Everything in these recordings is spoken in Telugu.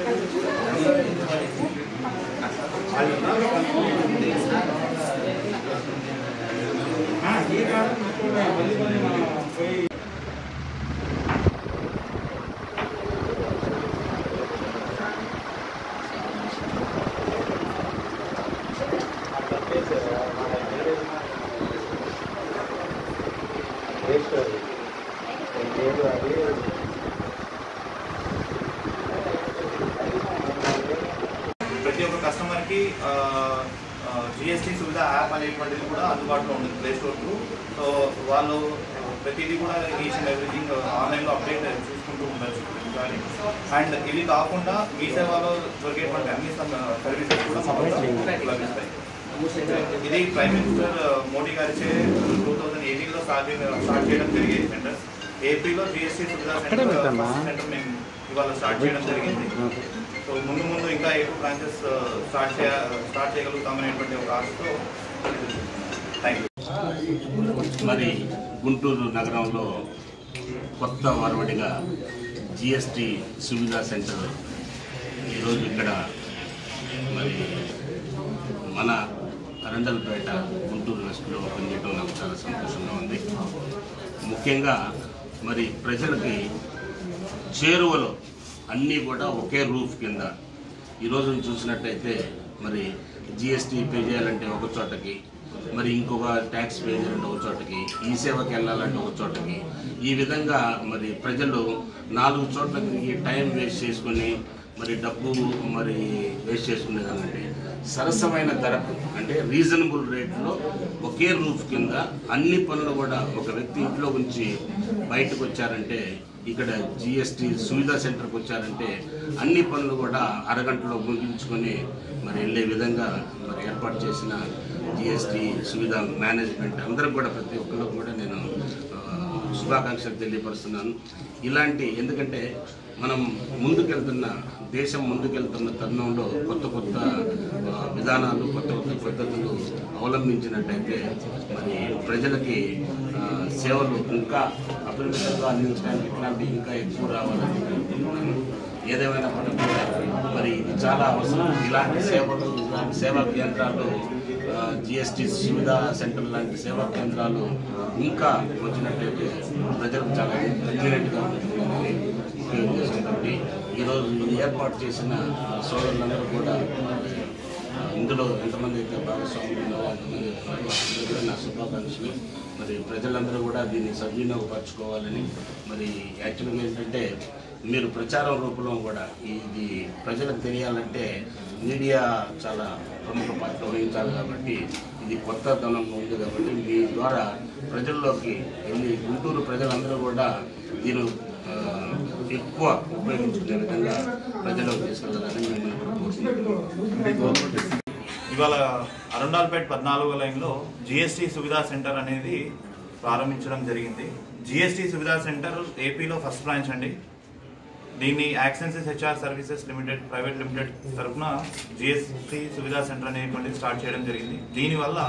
ప్రతి ఒక్క కస్టమర్కి జిఎస్టీ సువిధ యాప్ అనేటువంటిది కూడా అందుబాటులో ఉంది ప్లే స్టోర్ త్రూ సో వాళ్ళు ప్రతిదీ కూడా ఈచ్ అండ్ ఎవ్రీథింగ్ ఆన్లైన్లో అప్డేట్ చూసుకుంటూ ఉండొచ్చు కానీ అండ్ ఇవి కాకుండా మీ సేవలో దొరికేటువంటి అన్ని సర్వీసెస్ కూడా మా వద్ద లభిస్తాయి ఇది ప్రైమ్ మినిస్టర్ మోడీ గారిచే టూ థౌజండ్ ఎయిటీన్లో స్టార్ట్ స్టార్ట్ చేయడం జరిగేది సెంటర్ ఏపీలో జిఎస్టీ సువిధా సెంటర్ సెంటర్ మేము ఇవాళ స్టార్ట్ చేయడం జరిగింది సో ముందు ముందు ఇంకా ఎక్కువ బ్రాంచెస్ స్టార్ట్ చేయ స్టార్ట్ చేయగలుగుతామనేటువంటి ఒక ఆశతో థ్యాంక్ యూ మరి గుంటూరు నగరంలో కొత్త వరవడిగా జిఎస్టి సువిధా సెంటర్ ఈరోజు ఇక్కడ మరి మన అరండల్పేట గుంటూరు వెస్ట్లో ఓపెన్ చేయడం నాకు చాలా సంతోషంగా ఉంది ముఖ్యంగా మరి ప్రజలకి చేరువలో అన్నీ కూడా ఒకే రూఫ్ కింద ఈరోజు చూసినట్టయితే మరి జిఎస్టీ పే చేయాలంటే ఒక చోటకి మరి ఇంకొక ట్యాక్స్ పే చేయాలంటే ఒక చోటకి ఈ సేవకి వెళ్ళాలంటే ఒక చోటకి ఈ విధంగా మరి ప్రజలు నాలుగు చోట్లకి టైం వేస్ట్ చేసుకొని మరి డబ్బు మరి వేస్ట్ చేసుకునేదానంటే సరసమైన ధరకు అంటే రీజనబుల్ రేట్లో ఒకే రూఫ్ కింద అన్ని పనులు కూడా ఒక వ్యక్తి ఇంట్లో నుంచి బయటకు వచ్చారంటే ఇక్కడ జిఎస్టీ సువిధా సెంటర్కి వచ్చారంటే అన్ని పనులు కూడా అరగంటలో ముగించుకొని మరి వెళ్ళే విధంగా మరి ఏర్పాటు చేసిన జిఎస్టీ సువిధా మేనేజ్మెంట్ అందరికి కూడా ప్రతి ఒక్కరికి కూడా నేను ఆ, శుభాకాంక్షలు తెలియపరుస్తున్నాను ఇలాంటి ఎందుకంటే మనం ముందుకెళ్తున్న దేశం ముందుకెళ్తున్న తరుణంలో కొత్త కొత్త ఆ, విధానాలు కొత్త కొత్త పద్ధతులు అవలంబించినట్టయితే మరి ప్రజలకి ఆ, సేవలు ఇంకా అపరిమితంగా అందించడానికి ఇట్లాంటి ఇంకా ఎక్కువ రావాలని కోరుకుంటున్నాను ఏదేమైనప్పటికీ కూడా మరి ఇది చాలా అవసరం ఇలాంటి సేవలు ఇలాంటి సేవా కేంద్రాలు జిఎస్టీ సువిధా సెంటర్ లాంటి సేవా కేంద్రాలు ఇంకా వచ్చినట్లయితే ప్రజలకు చాలా కన్వీనెంట్గా ఉంటుందని ముఖ్య ఉద్దేశంతో ఈరోజు ఇది ఏర్పాటు చేసిన సోదరులందరూ కూడా ఆ, ఇందులో ఎంతమంది అయితే భాగస్వాములు ఉన్నారో అంతమంది ఉన్నారు. అందరూ కూడా నా శుభాకాంక్షలు మరి ప్రజలందరూ కూడా దీన్ని సద్వినియోగపరచుకోవాలని మరి యాక్చువల్గా ఏంటంటే మీరు ప్రచారం రూపంలో కూడా ఇది ప్రజలకు తెలియాలంటే మీడియా చాలా ప్రముఖ పాత్ర వహించాలి కాబట్టి ఇది కొత్త ధనంగా ఉంది కాబట్టి మీ ద్వారా ప్రజల్లోకి వెళ్ళి గుంటూరు ప్రజలందరూ కూడా దీని ఆ, ఎక్కువ ఉపయోగించుకునే విధంగా ప్రజలకు తీసుకెళ్ళాలని మిమ్మల్ని కూడా కోరుకుంటున్నాను ఇవాళ అరుండాల్పేట్ పద్నాలుగో లైన్లో జిఎస్టీ సువిధా సెంటర్ అనేది ప్రారంభించడం జరిగింది జిఎస్టీ సువిధా సెంటర్ ఏపీలో ఫస్ట్ బ్రాంచ్ అండి దీన్ని యాక్సెన్సెస్ HR services limited private limited తరఫున జిఎస్టీ సువిధా సెంటర్ అనేటువంటిది స్టార్ట్ చేయడం జరిగింది దీనివల్ల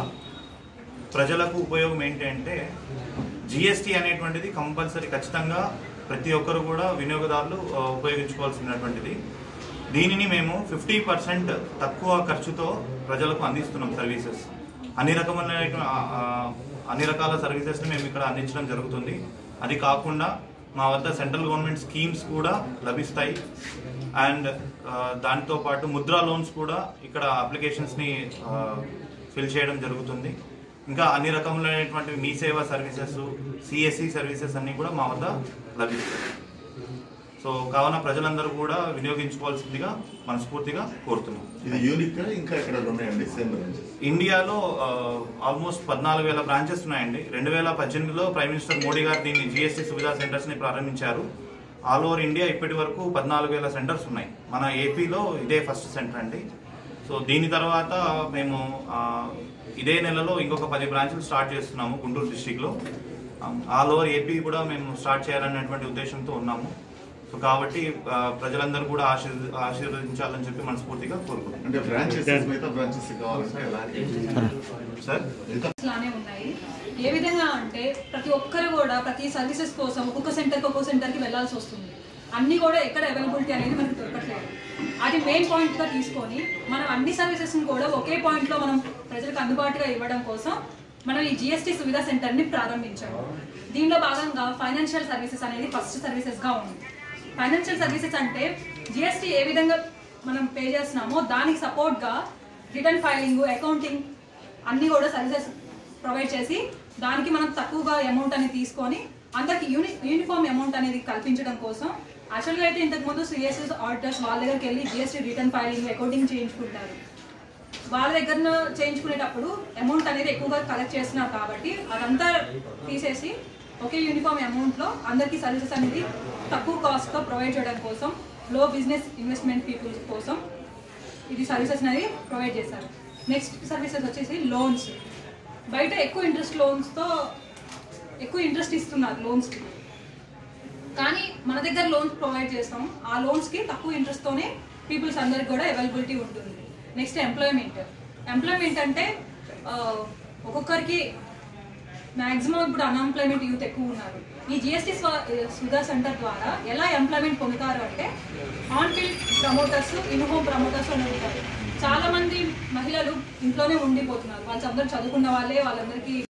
ప్రజలకు ఉపయోగం ఏంటి అంటే జిఎస్టీ అనేటువంటిది కంపల్సరీ ఖచ్చితంగా ప్రతి ఒక్కరు కూడా వినియోగదారులు ఆ, ఉపయోగించుకోవాల్సినటువంటిది దీనిని మేము ఫిఫ్టీ పర్సెంట్ తక్కువ ఖర్చుతో ప్రజలకు అందిస్తున్నాం సర్వీసెస్ అన్ని రకమైన ఆ, ఆ, అన్ని రకాల సర్వీసెస్ని మేము ఇక్కడ అందించడం జరుగుతుంది అది కాకుండా మా వద్ద సెంట్రల్ గవర్నమెంట్ స్కీమ్స్ కూడా లభిస్తాయి అండ్ దాంతో పాటు ముద్రా లోన్స్ కూడా ఇక్కడ అప్లికేషన్స్ని ఫిల్ చేయడం జరుగుతుంది ఇంకా అన్ని రకములైనటువంటి మీ సేవా సర్వీసెస్ సిఎస్సి సర్వీసెస్ అన్నీ కూడా మా వద్ద లభిస్తాయి సో కావున ప్రజలందరూ కూడా వినియోగించుకోవాల్సిందిగా మనస్ఫూర్తిగా కోరుతున్నాం ఇది యూనిక్ ఇంకా ఇక్కడ ఉన్నాయండి సేమ్ బ్రాంచెస్ ఇండియాలో ఆల్మోస్ట్ పద్నాలుగు వేల బ్రాంచెస్ ఉన్నాయండి రెండు వేల పద్దెనిమిదిలో ప్రైమ్ మినిస్టర్ మోడీ గారు దీన్ని జిఎస్టీ సువిధా సెంటర్స్ ని ప్రారంభించారు ఆల్ ఓవర్ ఇండియా ఇప్పటి వరకు పద్నాలుగు వేల సెంటర్స్ ఉన్నాయి మన ఏపీలో ఇదే ఫస్ట్ సెంటర్ అండి సో దీని తర్వాత మేము ఆ, ఇదే నెలలో ఇంకొక పది బ్రాంచ్లు స్టార్ట్ చేస్తున్నాము గుంటూరు డిస్టిక్లో ఆల్ ఓవర్ ఏపీ కూడా మేము స్టార్ట్ చేయాలనేటువంటి ఉద్దేశంతో ఉన్నాము సో కాబట్టి ఆ, ప్రజలందరూ కూడా ఆశీర్ ఆశీర్వదించాలని చెప్పి మనస్ఫూర్తిగా కోరుకుంటున్నాం అంటే బ్రాంచెస్ మిగతా బ్రాంచెస్ కావాలంటే ఎలాంటి సార్ లానే ఉన్నాయి ఏ విధంగా అంటే ప్రతి ఒక్కరు కూడా ప్రతి సర్వీసెస్ కోసం ఒక్కొక్క సెంటర్కి ఒక్కొక్క సెంటర్కి వెళ్ళాల్సి వస్తుంది అన్నీ కూడా ఎక్కడ అవైలబిలిటీ అనేది మనకు దొరకట్లేదు అది మెయిన్ పాయింట్గా తీసుకొని మనం అన్ని సర్వీసెస్ని కూడా ఒకే పాయింట్లో మనం ప్రజలకు అందుబాటుగా ఇవ్వడం కోసం మనం ఈ జిఎస్టీ సువిధా సెంటర్ని ప్రారంభించాము దీనిలో భాగంగా ఫైనాన్షియల్ సర్వీసెస్ అనేది ఫస్ట్ సర్వీసెస్గా ఉంది ఫైనాన్షియల్ సర్వీసెస్ అంటే జిఎస్టీ ఏ విధంగా మనం పే చేస్తున్నామో దానికి సపోర్ట్గా రిటర్న్ ఫైలింగ్ అకౌంటింగ్ అన్నీ కూడా సర్వీసెస్ ప్రొవైడ్ చేసి దానికి మనం తక్కువగా అమౌంట్ అనేది తీసుకొని అందరికి యూని యూనిఫామ్ అమౌంట్ అనేది కల్పించడం కోసం యాక్చువల్గా అయితే ఇంతకుముందు సిఎస్ఎస్ ఆడిటర్స్ వాళ్ళ దగ్గరికి వెళ్ళి జిఎస్టీ రిటర్న్ ఫైలింగ్ అకౌంటింగ్ చేయించుకుంటారు వాళ్ళ దగ్గర చేయించుకునేటప్పుడు అమౌంట్ అనేది ఎక్కువగా కలెక్ట్ చేస్తున్నారు కాబట్టి అదంతా తీసేసి ఒకే యూనిఫామ్ అమౌంట్లో అందరికీ సర్వీసెస్ అనేది తక్కువ కాస్ట్తో ప్రొవైడ్ చేయడం కోసం లో బిజినెస్ ఇన్వెస్ట్మెంట్ పీపుల్స్ కోసం ఇది సర్వీసెస్ అనేది ప్రొవైడ్ చేశారు నెక్స్ట్ సర్వీసెస్ వచ్చేసి లోన్స్ బయట ఎక్కువ ఇంట్రెస్ట్ లోన్స్తో ఎక్కువ ఇంట్రెస్ట్ ఇస్తున్నారు లోన్స్కి కానీ మన దగ్గర లోన్స్ ప్రొవైడ్ చేస్తాం ఆ లోన్స్కి తక్కువ ఇంట్రెస్ట్తోనే పీపుల్స్ అందరికి కూడా అవైలబిలిటీ ఉంటుంది నెక్స్ట్ ఎంప్లాయ్మెంట్ ఎంప్లాయ్మెంట్ అంటే ఆ, ఒక్కొక్కరికి మ్యాక్సిమం ఇప్పుడు అన్ఎంప్లాయ్మెంట్ యూత్ ఎక్కువ ఉన్నారు ఈ జిఎస్టీ సుధా సెంటర్ ద్వారా ఎలా ఎంప్లాయ్మెంట్ పొందుతారు అంటే on field promoters in home promoters అని ఉంటారు చాలా మంది మహిళలు ఇంట్లోనే ఉండిపోతున్నారు వాళ్ళు అందరూ చదువుకున్న వాళ్ళే వాళ్ళందరికీ